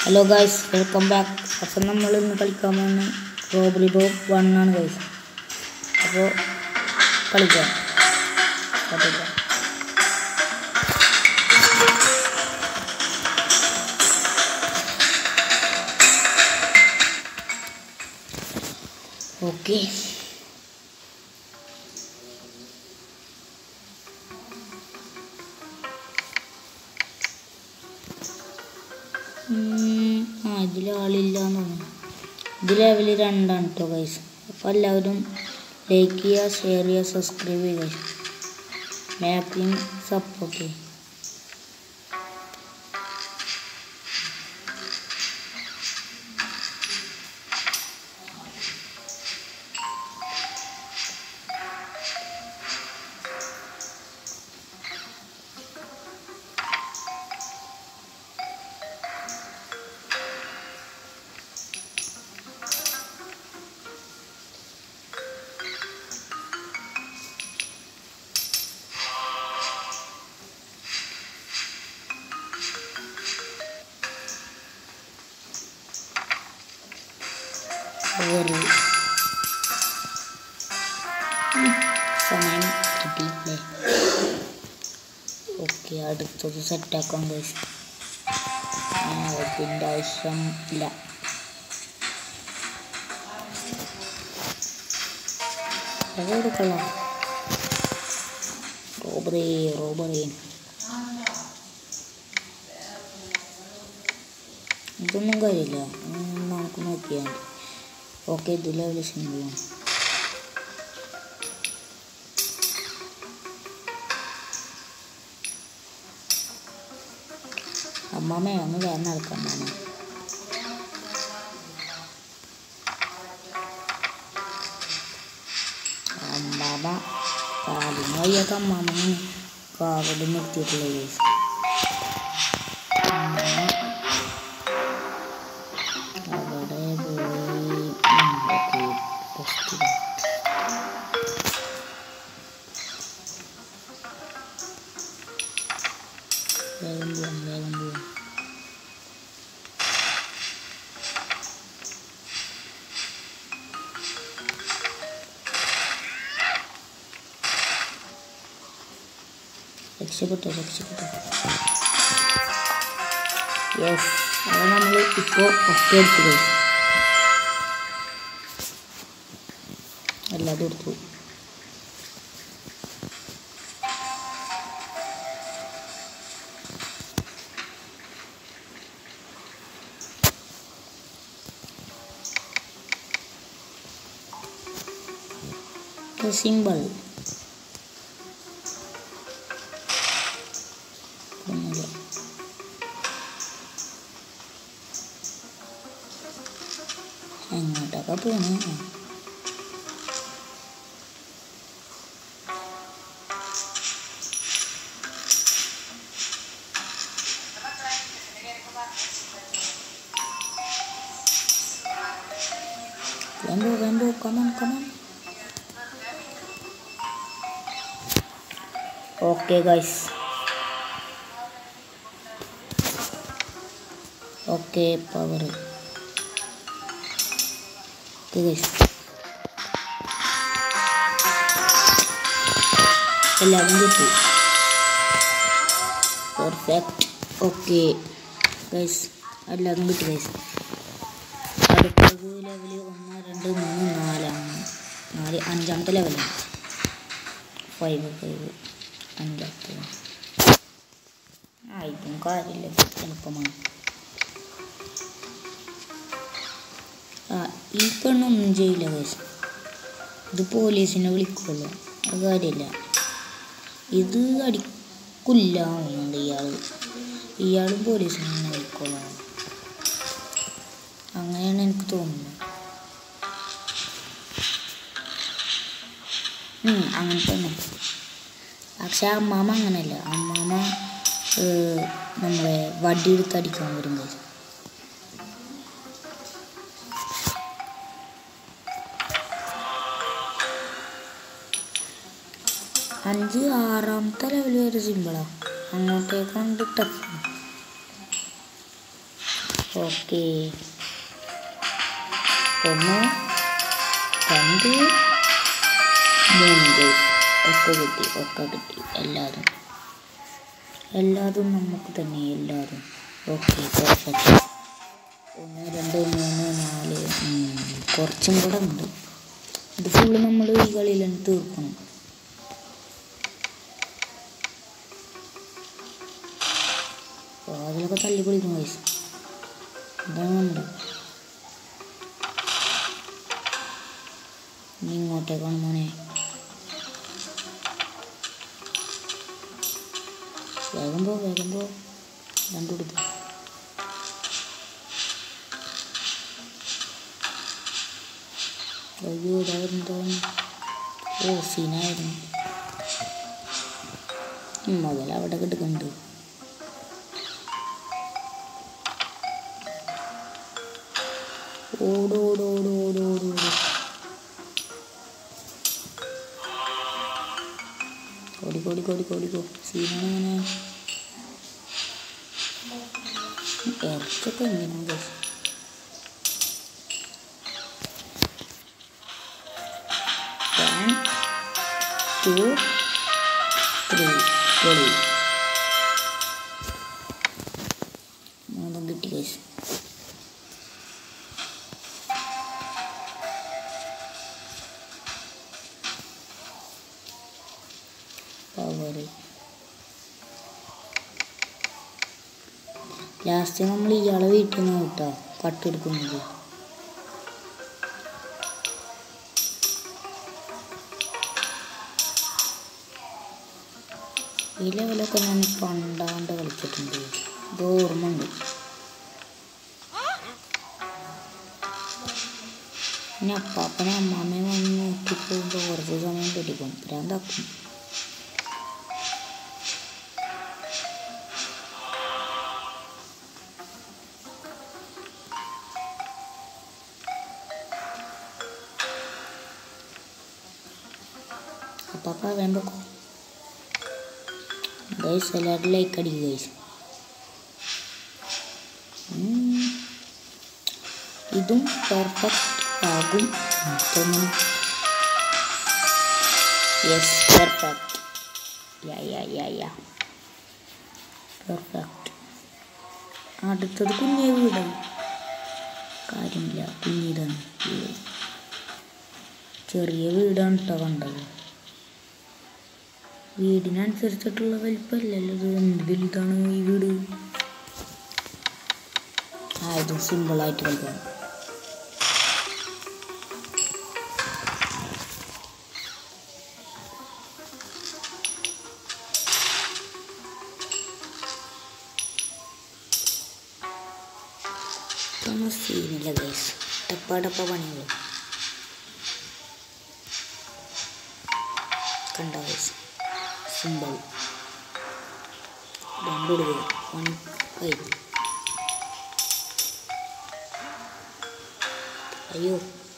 Hello guys welcome back അപ്പം നമ്മൾ ഇന്ന് കളിക്കാൻ പോകുന്ന റോബറി റോബ് വൺ ആണ് ഗൈസ് അപ്പോൾ കളിക്കാം start ചെയ്യാം. ഓക്കെ ഉം, ആ ഇതിൽ ആളില്ല എന്ന് തോന്നുന്നു ഇത് ലെവൽ രണ്ടാണ് കേട്ടോ ഗൈസ് അപ്പോൾ എല്ലാവരും ലൈക്ക് ചെയ്യുക ഷെയർ ചെയ്യുക സബ്സ്ക്രൈബ് ചെയ്യുക ഗൈസ് മാക്സിമം സപ്പോർട്ട് ചെയ്യും ഒരു ഉം, സമയം കിട്ടിയില്ലേ ഓക്കെ അടുത്തത് സെറ്റാക്കാം ഗൈസ് അതിൻ്റെ ആവശ്യം ഇല്ല അത് കൊടുക്കണം റോബറി റോബറി ഇതൊന്നും കാര്യമില്ല ഉം, നമുക്ക് നോക്കിയാൽ മതി ഓക്കെ ഇത് ലെവൽ സിമ്പിളാണ് അമ്മാമ്മ ഒന്ന് വേറെ നടക്കണ്ടാണ് അമ്മാമ്മ കാലിന് വയ്യാത്ത അമ്മാമ്മ കാവടി നിർത്തിയിട്ടുള്ള കേസ് അവിടെ പോയി ഓക്കെ ഫസ്റ്റ് വേഗം പോവാം വേഗം പോവാം രക്ഷപ്പെട്ടോ രക്ഷപ്പെട്ടോ യെസ് അത് നമ്മൾ ഇപ്പോൾ ഒക്കെ എടുത്തു പോയി എല്ലാതും എടുത്തു സിമ്പിൾ ഒന്നുമില്ല എങ്ങോട്ടൊക്കെ പോണു വേമ്പോ വേമ്പോ come on come on okay guys okay power okay guys എല്ലാവരും കിട്ടി പെർഫെക്റ്റ് ഓക്കെ ഗൈസ് എല്ലാവരും കിട്ടി ഗൈസ് അടുത്തത് ലെവൽ ഒന്ന് രണ്ട് മൂന്ന് നാലാണ് നാല് അഞ്ചാമത്തെ ലെവലാണ് ഫൈവ് ഫൈവ് അഞ്ചാമത്തെ ആ ഇതും കാര്യമില്ല എളുപ്പമാണ് ആ ഈ പെണ്ണൊന്നും ചെയ്യില്ല കേസ് ഇത് പോലീസിനെ വിളിക്കുമല്ലോ അത് കാര്യമില്ല ഇത് അടിക്കില്ല തോന്നുന്നുണ്ട് ഇയാൾ ഇയാളും പോലീസിനെ തന്നെ വിളിക്കുമല്ലോ അങ്ങനെയാണ് എനിക്ക് തോന്നുന്നത് ഉം, അങ്ങനെ തന്നെ പക്ഷെ അമ്മാമ അങ്ങനെയല്ല അമ്മാമ ഏഹ്, നമ്മളെ വടിയെടുത്ത് അടിക്കാൻ വരും guys. അഞ്ച് ആറാമത്തെ ലെവൽ വരെ സിമ്പിളാണ് അങ്ങോട്ടേക്കാണ്ട് ടഫ് ഓക്കെ ഒന്ന് രണ്ട് മൂന്ന് ഗൈസ് ഒക്കെ കിട്ടി ഒക്കെ കിട്ടി എല്ലാതും എല്ലാതും നമുക്ക് തന്നെ എല്ലാതും ഓക്കെ പെർഫെക്റ്റ് ഒന്ന് രണ്ട് മൂന്ന് നാല് ഉം, കുറച്ചും കൂടെ ഉണ്ട് ഇത് ഫുള്ള് നമ്മൾ ഈ കളിയിൽ തന്നെ തീർക്കണം അതിലൊക്കെ തല്ലി പൊളിക്കും വയസ്സ് ഇതാണ് ഉണ്ട് ഇനി ഇങ്ങോട്ടേക്കാണ് മോനെ വേഗം പോ വേഗം പോ രണ്ടു കൊടുത്തു അയ്യോ ഇതായിരുന്നു ഓ സീനായിരുന്നു മുതൽ അവിടെ കിടക്കുന്നുണ്ട് ഓടോടോടോടോടോടോ ഓടിക്കോ ഓടിക്കോ ഓടിക്കോ ഓടിക്കോ സീനാണ് ഇങ്ങനെ ഇറക്കൊക്കെ എങ്ങനെയാണ് വൺ ടു ത്രീ പൊളി മൂന്നും കിട്ടി കേസ് പവർ ലാസ്റ്റ് നമ്മൾ ഇയാളെ വീട്ടിൽ നിന്ന് കേട്ടോ കട്ടെടുക്കുന്നത് ഈ ലെവലൊക്കെ ഞാൻ പണ്ടാണ്ട് കളിച്ചിട്ടുണ്ട് ഇത് ഓർമ്മയുണ്ട് പിന്നെ അപ്പാപ്പനെ അമ്മാമ്മയും വന്ന് നോക്കി പോകുമ്പോൾ കുറച്ച് സമയം പിടിക്കും ഭ്രാന്താക്കും അപ്പാപ്പ വേണ്ട ഗൈസ് എല്ലാവരും ലൈക്ക് അടിക്കുക ഗൈസ് ഇതും പെർഫെക്റ്റ് ആകും തോന്നുന്നു yes perfect yeah yeah yeah yeah perfect അടുത്തത് കുഞ്ഞേ വീടാണ് കാര്യമില്ല കുഞ്ഞിതാണ് വീട്. ചെറിയ വീടാണ് കേട്ടോ കണ്ടത് വീടിനനുസരിച്ചിട്ടുള്ള വലിപ്പമല്ലല്ലോ ഇത് എന്ത് വലുതാണ് ഈ വീട് ആ ഇത് സിമ്പിളായിട്ട് കളിക്കാം ഇതൊന്നും സീനില്ല ഗൈസ് ടപ്പ ടപ്പ പണിയുള്ളൂ കണ്ട ഗൈസ് സിമ്പിൾ രണ്ടോട് പോയി വൺ കഴിഞ്ഞു അയ്യോ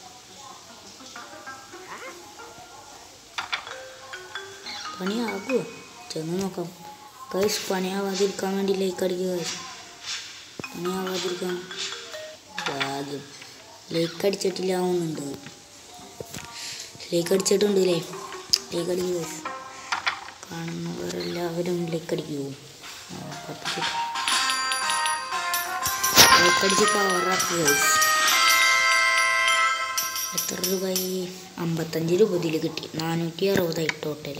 പണിയാകുമോ ചെന്ന് നോക്കാം ഗൈസ് പണിയാവാതിരിക്കാൻ വേണ്ടി ലൈക്ക് അടിക്കുക ഗൈസ് പണിയാവാതിരിക്കാൻ ഭാഗ്യം ലൈക്ക് അടിച്ചിട്ടില്ല ആവുന്നുണ്ട് ലൈക്ക് അടിച്ചിട്ടുണ്ട് അല്ലേ ലൈക്ക് അടിക്കുക ഗൈസ് കാണുന്നവരെല്ലാവരും ലൈക്ക് അടിക്കുമോ ലൈക്ക് അടിച്ച് പവറാക്കുക ഗൈസ് എത്ര രൂപയായി അമ്പത്തഞ്ച് രൂപ ഇതിൽ കിട്ടി നാനൂറ്റി അറുപതായി ടോട്ടൽ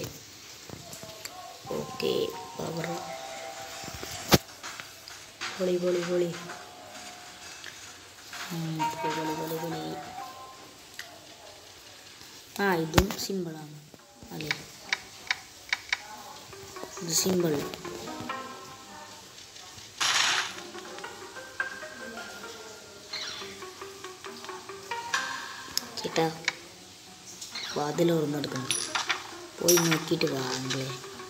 ഓക്കെ പവർ പൊളി പൊളി പൊളി ഉം, പൊളി പൊളി പൊളി ആ ഇതും സിമ്പിളാണ് അല്ലേ ഇത് സിമ്പിൾ ചേട്ടാ വാതിൽ ഓർന്നെടുക്കണം പോയി നോക്കിയിട്ട് വാങ്ങലേ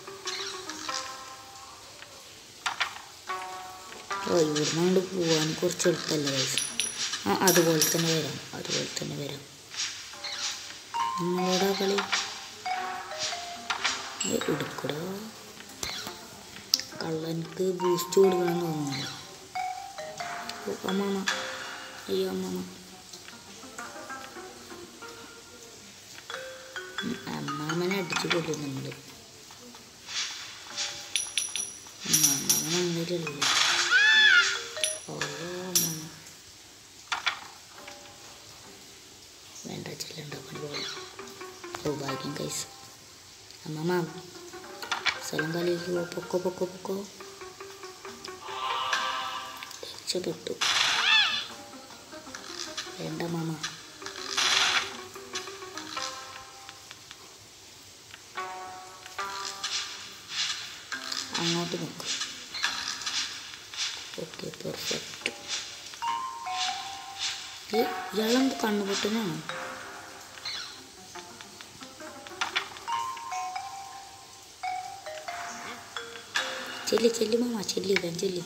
ഓ ഇവിടുന്ന് അങ്ങോട്ട് പോവാൻ കുറച്ച് എളുപ്പമല്ല പൈസ ആ അതുപോലെ തന്നെ വരാം അതുപോലെ തന്നെ വരാം നമ്മളോടാ കളി എടുക്കടോ കള്ളനക്ക് ബൂസ്റ്റ് കൊടുക്കണം തോന്നുന്നു ഓ, അമ്മാമ അയ്യോ അമ്മാമ ഉം, അമ്മാമനെ അടിച്ചു കൊല്ലും നമ്മൾ അമ്മാമൻ അങ്ങനെയല്ലേ ഓരോ അമ്മാമ വേണ്ട ചെല്ലണ്ട പണി പോലെ ഓ ഭാഗ്യം കൈസ് അമ്മമ്മ സ്ഥലം കാലിക്ക് പൊക്കോ പൊക്കോ പൊക്കോ രക്ഷപ്പെട്ടു വേണ്ട മാമ അങ്ങോട്ട് നോക്ക് ഓക്കെ പെർഫെക്റ്റ് ഇയാളെന്ത് കണ്ണുപൊട്ടനാണോ ചെല്ലി ചെല്ലി മാമ ചെല്ലി ഇടാൻ ചെല്ലി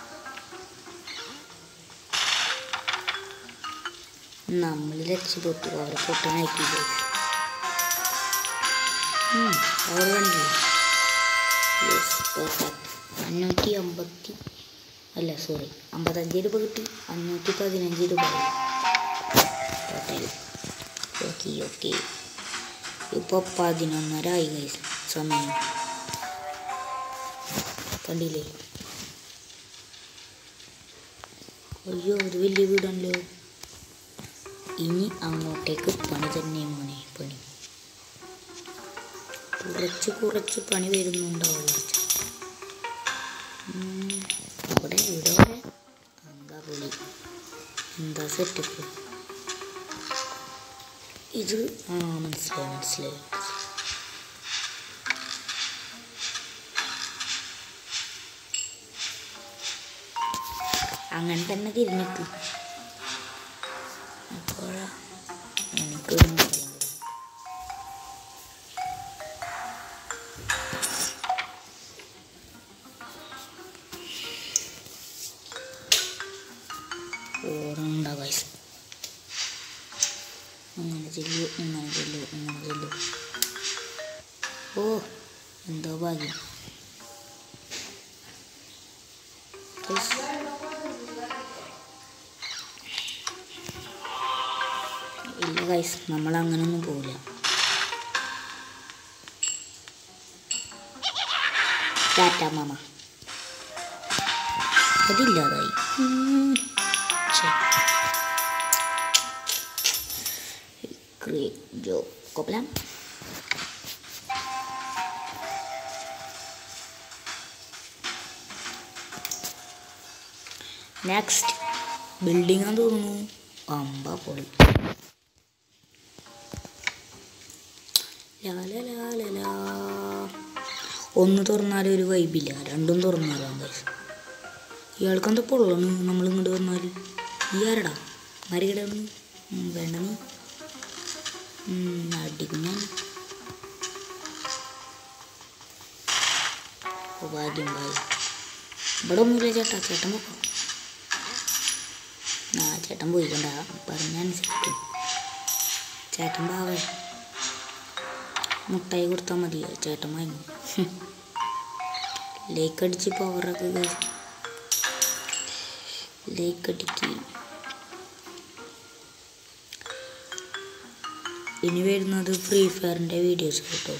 നമ്മൾ രക്ഷപ്പെട്ടു അവരെ പൊട്ടാനാക്കി അവർ കാണിക്കില്ല യെസ് പെർഫെക്റ്റ് അഞ്ഞൂറ്റി അമ്പത്തി അല്ല സോറി അമ്പത്തഞ്ച് രൂപ കിട്ടി അഞ്ഞൂറ്റി പതിനഞ്ച് രൂപ ടോട്ടൽ ഓക്കെ ഓക്കെ ഇപ്പോൾ പതിനൊന്നര ആയി guys സമയം കണ്ടില്ലേ അയ്യോ ഇത് വലിയ വീടാണല്ലോ ഇനി അങ്ങോട്ടേക്ക് പണി തന്നെ മോനെ പണി കുറച്ച് കുറച്ച് പണി വരുന്നുണ്ടാവുള്ളൂ ഉം, അവിടെ ഇവിടെ വരെ എന്താ പൊളി എന്താ സെറ്റപ്പ് ഇത് ആ മനസ്സിലായി മനസ്സിലായി മനസ്സിലായി. അങ്ങനെ തന്നെ തിരിഞ്ഞിട്ട് അപ്പോഴാ എനിക്കൊരു മരം കൂടെ. ഓടണ്ട പൈസ അങ്ങനെ ചെല്ലു ഇങ്ങനെ ചെല്ലു ഇങ്ങനെ ചെല്ലു ഓ എന്തോ ഭാഗ്യം Guys, ഇല്ല ഗൈസ് നമ്മൾ അങ്ങനെയൊന്നും പോവില്ല ടാറ്റ മാമ അതില്ലാതായി ഉം. ഛെ. Great job. കൊപ്പലാം നെക്സ്റ്റ് ബിൽഡിംഗ് ആണെന്ന് തോന്നുന്നു അമ്പ പൊളി ലാ ലാ ലാ ലാ ലാ. ഒന്ന് തുറന്നാലും ഒരു വൈബില്ല രണ്ടും തുറന്നാലും ഗൈസ് ഇയാൾക്ക് എന്താ പൊള്ളണ് നമ്മൾ ഇങ്ങോട്ട് വന്നാൽ ഈ ആരടാ മരികട വേണ്ട നീ ഉം, അടിക്കും ഞാൻ ഓ, ഭാഗ്യം ഭാഗ്യം ഇവിടെ ഒന്നുമില്ല ചേട്ടാ ചേട്ടൻ പോക്കോ ആ ചേട്ടൻ പോയിക്കണ്ട പറഞ്ഞനുസരിക്കും ചേട്ടൻ പാവേ മുട്ടായി കൊടുത്താൽ മതി ചേട്ടൻ വാങ്ങി ലേക്ക് അടിച്ച് പവറൊക്കെ ലേക്ക് അടിക്ക് ഇനി വരുന്നത് ഫ്രീ ഫയറിൻ്റെ വീഡിയോസ് കേട്ടോ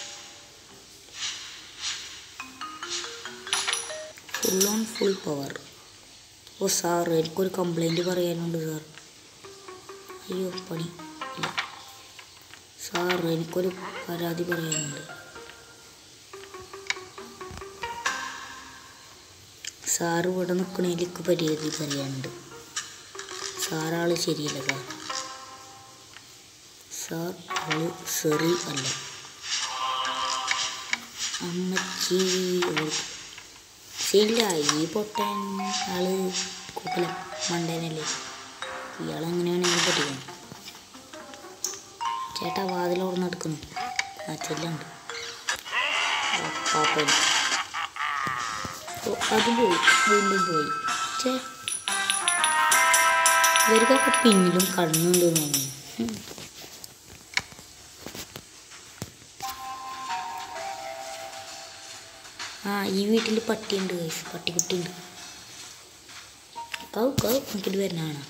ഫുൾ ഓൺ ഫുൾ പവർ ഓ സാർ എനിക്കൊരു കംപ്ലൈൻറ്റ് പറയാനുണ്ട് സാർ അയ്യോ പണി ഇല്ല സാർ എനിക്കൊരു പരാതി പറയാനുണ്ട് സാർ ഇവിടെ നിൽക്കണേലേക്ക് പരാതി പറയാനുണ്ട് സാർ ആള് ശരിയല്ല സാർ സാർ ആള് സെറി അല്ല അമ്മച്ചി ഓൾ- ശരിയില്ല ഈ പൊട്ടൻ ആള് കുക്കലം മണ്ടേനല്ലേ ഇയാളെങ്ങനെയാണെങ്കിൽ പഠിക്കണം ചേട്ടാ വാതിൽ ഓർന്ന് എടുക്കുന്നു ആ ചെല്ലുണ്ട് പാപ്പൻ ഓ അത് പോയി വീണ്ടും പോയി ചേ ഇവർക്കൊക്കെ പിന്നിലും കണ്ണുണ്ട് തോന്നുന്നു ഉം. ആ ഈ വീട്ടിൽ പട്ടിയുണ്ട് guys. പട്ടിക്കുട്ടിയുണ്ട് കൗ കൗ നോക്കിയിട്ട് വരുന്നതാണ്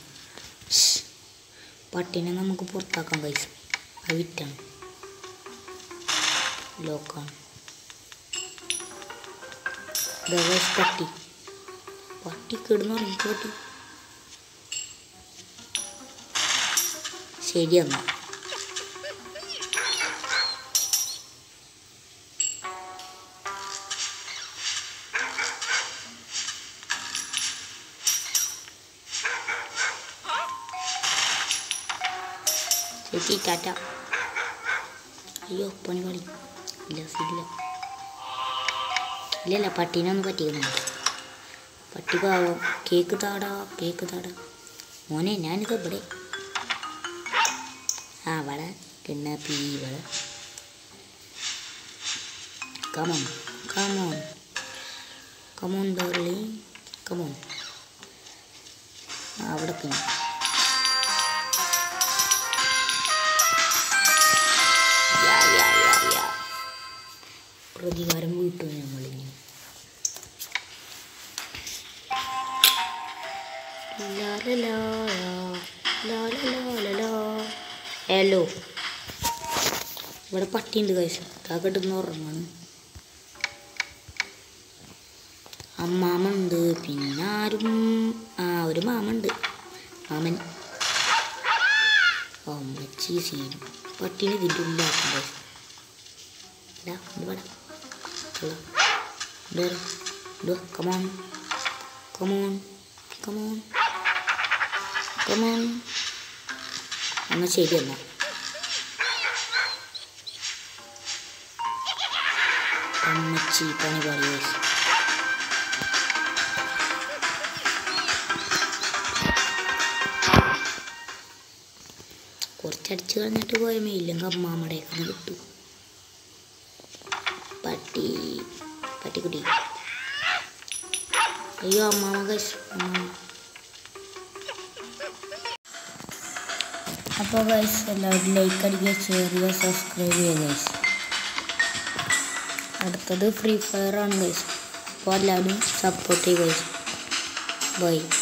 പട്ടിനെ നമുക്ക് പുറത്താക്കാം കൈസ് അത് വിറ്റാണ് ലോക്കാണ് ദാ guys പട്ടി പട്ടി കിടന്നു എനിക്ക് പട്ടി ശരിയെന്നാ ചേച്ചി ടാറ്റ അയ്യോ പണി പണി ഇല്ല ഇല്ല ഇല്ലല്ല പട്ടീനൊന്നും പറ്റിയിരുന്നു പട്ടി പാവം കേക്ക് താടാ കേക്ക് താടാ മോനെ ഞാനിത് ഇവിടെ ആ വള കിണ്ണ പീ വള കമോൺ കമോൺ കമോൺ ഡോർലി കമോൺ അവിടെ പിന്നെ യാ, യാ, യാ, യാ. പ്രതികാരം വീട്ടു നമ്മളിനി ലാ, ലാ, ലാ, ലാ, ലാ, ലാ, ലാ, ലാ. ഹലോ ഇവിടെ പട്ടിയുണ്ട് കഴിച്ചു താക്കട്ടെന്ന് ഉറങ്ങാണ് അമ്മാമുണ്ട് പിന്നെ ആരും ആ ഒരു മാമുണ്ട് മാമൻ അമ്മച്ചി സീൻ പട്ടീനെ ഇതിൻ്റെ ഉള്ളിലാക്കണ്ടേ ഇതാ ഇത് വേണം കമോൺ കമോൺ കമോൺ കമോൺ എന്നാൽ ശരി എന്നാ അമ്മച്ചി പണി പറയൂ കുറച്ചടിച്ച് കളഞ്ഞിട്ട് പോയ മെയില്ലെങ്കിൽ അമ്മാമ്മടേക്കാണ് കിട്ടു പട്ടി പട്ടിക്കുട്ടി അയ്യോ അമ്മാമ്മ ഗൈസ് അമ്മാമ്മ അപ്പോൾ ഗൈസ് എല്ലാവരും ലൈക്ക് അടിക്കുക ഷെയർ ചെയ്യുക സബ്സ്ക്രൈബ് ചെയ്യുക ഗൈസ് അടുത്തത് ഫ്രീ ഫയർ ആണ് ഗൈസ് അപ്പോൾ എല്ലാവരും സപ്പോർട്ട് ചെയ്യുക ഗൈസ് ബൈ